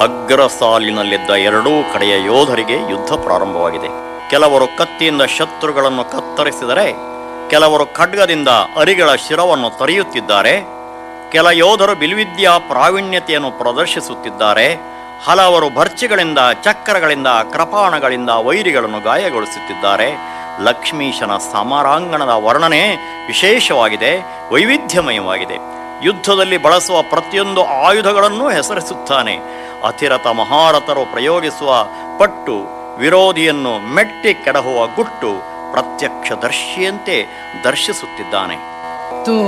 ಅಗ್ರ ಸಾಲಿನಲ್ಲಿದ್ದ ಎರಡೂ ಕಡೆಯ ಯೋಧರಿಗೆ ಯುದ್ಧ ಪ್ರಾರಂಭವಾಗಿದೆ ಕೆಲವರು ಕತ್ತಿಯಿಂದ ಶತ್ರುಗಳನ್ನು ಕತ್ತರಿಸಿದರೆ ಕೆಲವರು ಖಡ್ಗದಿಂದ ಅರಿಗಳ ಶಿರವನ್ನು ತರಿಯುತ್ತಿದ್ದಾರೆ ಕೆಲ ಯೋಧರು ಬಿಲ್ವಿದ್ಯಾ ಪ್ರಾವೀಣ್ಯತೆಯನ್ನು ಪ್ರದರ್ಶಿಸುತ್ತಿದ್ದಾರೆ ಹಲವರು ಭರ್ಚಿಗಳಿಂದ ಚಕ್ರಗಳಿಂದ ಕೃಪಾಣಗಳಿಂದ ವೈರಿಗಳನ್ನು ಗಾಯಗೊಳಿಸುತ್ತಿದ್ದಾರೆ ಲಕ್ಷ್ಮೀಶನ ಸಮರಾಂಗಣದ ವರ್ಣನೆ ವಿಶೇಷವಾಗಿದೆ ವೈವಿಧ್ಯಮಯವಾಗಿದೆ ಯುದ್ಧದಲ್ಲಿ ಬಳಸುವ ಪ್ರತಿಯೊಂದು ಆಯುಧಗಳನ್ನು ಹೆಸರಿಸುತ್ತಾನೆ ಅತಿರಥ ಮಹಾರಥರು ಪ್ರಯೋಗಿಸುವ ಪಟ್ಟು ವಿರೋಧಿಯನ್ನು ಮೆಟ್ಟಿ ಕೆಡಹುವ ಗುಟ್ಟು ಪ್ರತ್ಯಕ್ಷದರ್ಶಿಯಂತೆ ದರ್ಶಿಸುತ್ತಿದ್ದಾನೆ ತು